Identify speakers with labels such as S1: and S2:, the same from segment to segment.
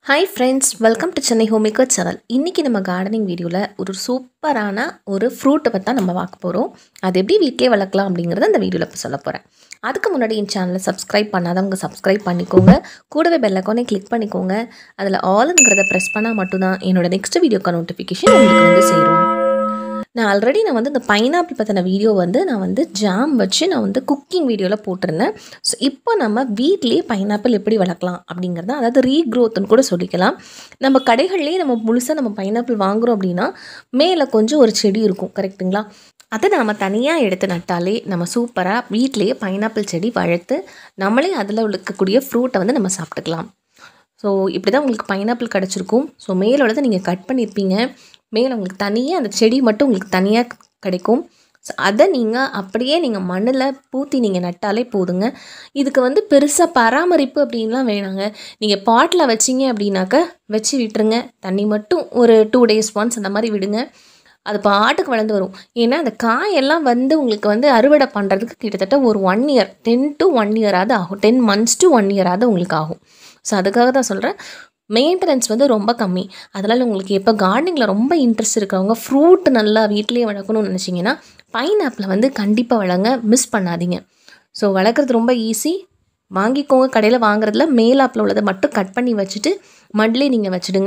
S1: hi friends welcome to Chennai homemaker channel இன்றைக்கி நம்ம gardening வீடியோவில் ஒரு சூப்பரான ஒரு ஃப்ரூட்டை பற்றி தான் நம்ம பார்க்க போகிறோம் அது எப்படி வீட்டிலே வளர்க்கலாம் அப்படிங்கிறத அந்த வீடியோவில் இப்போ சொல்ல போகிறேன் அதுக்கு முன்னாடி என் சேனலை சப்ஸ்கிரைப் பண்ணாதவங்க சப்ஸ்கிரைப் பண்ணிக்கோங்க கூடவே பெல் ஐக்கானே கிளிக் பண்ணிக்கோங்க அதில் ஆளுங்கிறத ப்ரெஸ் பண்ணால் மட்டும்தான் என்னோட நெக்ஸ்ட் வீடியோக்கான நோட்டிஃபிகேஷன் உங்களுக்கு வந்து சேரும் நான் ஆல்ரெடி நான் வந்து இந்த பைனாப்பிள் பற்றின வீடியோ வந்து நான் வந்து ஜாம் வச்சு நான் வந்து குக்கிங் வீடியோவில் போட்டிருந்தேன் ஸோ இப்போ நம்ம வீட்லேயே பைனாப்பிள் எப்படி வளர்க்கலாம் அப்படிங்கிறத அதாவது ரீக்ரோத்துன்னு கூட சொல்லிக்கலாம் நம்ம கடைகள்லேயே நம்ம முழுசாக நம்ம பைனாப்பிள் வாங்குகிறோம் அப்படின்னா மேலே கொஞ்சம் ஒரு செடி இருக்கும் கரெக்ட்டுங்களா அதை நம்ம தனியாக எடுத்து நட்டாலே நம்ம சூப்பராக வீட்லேயே பைனாப்பிள் செடி வளர்த்து நம்மளே அதில் இருக்கக்கூடிய ஃப்ரூட்டை வந்து நம்ம சாப்பிட்டுக்கலாம் ஸோ இப்படி தான் உங்களுக்கு பைனாப்பிள் கிடச்சிருக்கும் ஸோ மேலோடதை நீங்கள் கட் பண்ணியிருப்பீங்க மேலே உங்களுக்கு தனியாக அந்த செடி மட்டும் உங்களுக்கு தனியாக கிடைக்கும் ஸோ அதை நீங்கள் அப்படியே நீங்கள் மண்ணில் பூத்தி நீங்கள் நட்டாலே போதுங்க இதுக்கு வந்து பெருசாக பராமரிப்பு அப்படின்லாம் வேணாங்க நீங்கள் பாட்டில் வச்சிங்க அப்படின்னாக்க வச்சு விட்டுருங்க தண்ணி மட்டும் ஒரு டூ டேஸ் ஒன்ஸ் அந்த மாதிரி விடுங்க அது பாட்டுக்கு வளர்ந்து வரும் ஏன்னா அந்த காயெல்லாம் வந்து உங்களுக்கு வந்து அறுவடை பண்ணுறதுக்கு கிட்டத்தட்ட ஒரு one year ten to one இயராவது ஆகும் டென் மந்த்ஸ் டு ஒன் இயராவது உங்களுக்கு ஆகும் ஸோ அதுக்காக தான் சொல்கிறேன் மெயின்டெனன்ஸ் வந்து ரொம்ப கம்மி அதனால் உங்களுக்கு எப்போ கார்டனிங்கில் ரொம்ப இன்ட்ரெஸ்ட் இருக்கிறவங்க ஃப்ரூட் நல்லா வீட்டிலேயே வளர்க்கணும்னு நினச்சிங்கன்னா பைனாப்பிளை வந்து கண்டிப்பாக வளங்க மிஸ் பண்ணாதீங்க ஸோ வளர்க்குறது ரொம்ப ஈஸி வாங்கிக்கோங்க கடையில் வாங்குறதுல மேலாப்பில் உள்ளதை மட்டும் கட் பண்ணி வச்சுட்டு மட்லேயே நீங்கள் வச்சுடுங்க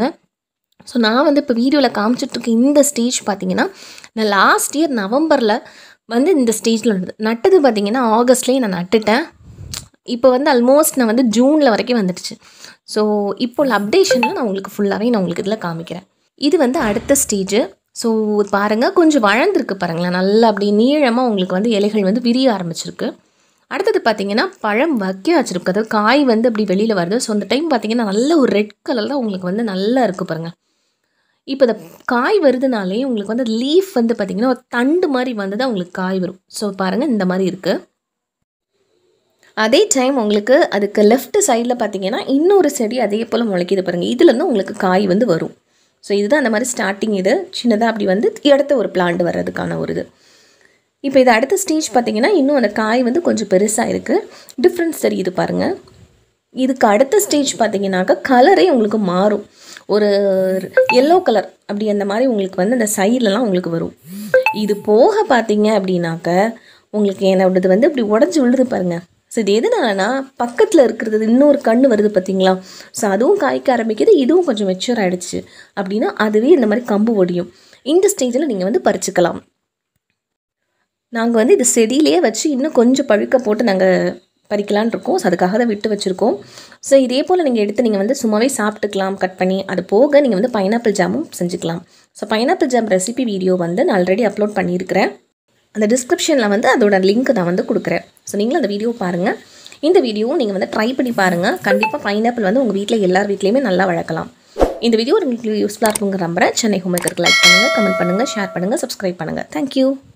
S1: ஸோ நான் வந்து இப்போ வீடியோவில் காமிச்சிட்ருக்க இந்த ஸ்டேஜ் பார்த்தீங்கன்னா நான் லாஸ்ட் இயர் நவம்பரில் வந்து இந்த ஸ்டேஜில் இருந்தது நட்டது பார்த்தீங்கன்னா ஆகஸ்ட்லேயே நான் நட்டுட்டேன் இப்போ வந்து ஆல்மோஸ்ட் நான் வந்து ஜூனில் வரைக்கும் வந்துடுச்சு ஸோ இப்போ உள்ள அப்டேஷனில் நான் உங்களுக்கு ஃபுல்லாகவே நான் உங்களுக்கு இதில் காமிக்கிறேன் இது வந்து அடுத்த ஸ்டேஜு ஸோ பாருங்கள் கொஞ்சம் வளர்ந்துருக்கு பாருங்களேன் நல்லா அப்படி நீளமாக உங்களுக்கு வந்து இலைகள் வந்து விரிய ஆரம்பிச்சிருக்கு அடுத்தது பார்த்தீங்கன்னா பழம் வைக்க வச்சுருக்கு அதாவது காய் வந்து அப்படி வெளியில் வருது ஸோ அந்த டைம் பார்த்தீங்கன்னா நல்ல ஒரு ரெட் கலரில் உங்களுக்கு வந்து நல்லா இருக்குது பாருங்கள் இப்போ இந்த காய் வருதுனாலே உங்களுக்கு வந்து லீஃப் வந்து பார்த்திங்கன்னா ஒரு தண்டு மாதிரி வந்து தான் உங்களுக்கு காய் வரும் ஸோ பாருங்கள் இந்த மாதிரி இருக்குது அதே டைம் உங்களுக்கு அதுக்கு லெஃப்ட் சைடில் பார்த்தீங்கன்னா இன்னொரு செடி அதே போல் முளைக்கிது பாருங்கள் இதுலேருந்து உங்களுக்கு காய் வந்து வரும் ஸோ இதுதான் அந்த மாதிரி ஸ்டார்டிங் இது சின்னதாக அப்படி வந்து அடுத்த ஒரு பிளான்ட் வர்றதுக்கான ஒரு இது இப்போ இது அடுத்த ஸ்டேஜ் பார்த்தீங்கன்னா இன்னும் அந்த காய் வந்து கொஞ்சம் பெருசாக இருக்குது டிஃப்ரென்ஸ் தெரியுது பாருங்கள் இதுக்கு அடுத்த ஸ்டேஜ் பார்த்தீங்கன்னாக்கா கலரே உங்களுக்கு மாறும் ஒரு எல்லோ கலர் அப்படி அந்த மாதிரி உங்களுக்கு வந்து அந்த சைட்லலாம் உங்களுக்கு வரும் இது போக பார்த்தீங்க அப்படின்னாக்க உங்களுக்கு என்னோடது வந்து இப்படி உடஞ்சி விழுது பாருங்கள் ஸோ இது எதனாலனா பக்கத்தில் இருக்கிறது இன்னொரு கண்ணு வருது பார்த்தீங்களா ஸோ அதுவும் காய்க்க ஆரம்பிக்குது இதுவும் கொஞ்சம் மெச்சூர் ஆகிடுச்சு அப்படின்னா அதுவே இந்த மாதிரி கம்பு ஒடியும் இந்த ஸ்டேஜில் நீங்கள் வந்து பறிச்சுக்கலாம் நாங்கள் வந்து இது செடியிலேயே வச்சு இன்னும் கொஞ்சம் பழுக்க போட்டு நாங்கள் பறிக்கலான் இருக்கோம் ஸோ அதுக்காக தான் விட்டு வச்சுருக்கோம் ஸோ இதே போல் நீங்கள் எடுத்து நீங்கள் வந்து சும்மாவே சாப்பிட்டுக்கலாம் கட் பண்ணி அது போக நீங்கள் வந்து பைனாப்பிள் ஜாமும் செஞ்சுக்கலாம் so pineapple jam recipe video வந்து நான் ஆல்ரெடி அப்லோட் பண்ணியிருக்கிறேன் அந்த டிஸ்கிரிப்ஷனில் வந்து அதோட லிங்க் நான் வந்து கொடுக்குறேன் ஸோ நீங்களும் அந்த வீடியோ பாருங்கள் இந்த வீடியோவும் நீங்கள் வந்து ட்ரை பண்ணி பாருங்கள் கண்டிப்பாக பைனாப்பிள் வந்து உங்கள் வீட்டில் எல்லார் வீட்லேயுமே நல்லா வளர்க்கலாம் இந்த வீடியோ உங்களுக்கு யூஸ்ஃபுல்லாக இருக்குங்கிற நம்புறேன் சென்னை ஹோமேக்கருக்கு லைக் பண்ணுங்கள் கமெண்ட் பண்ணுங்கள் ஷேர் பண்ணுங்கள் சப்ஸ்கிரைப் பண்ணுங்கள் தேங்க்யூ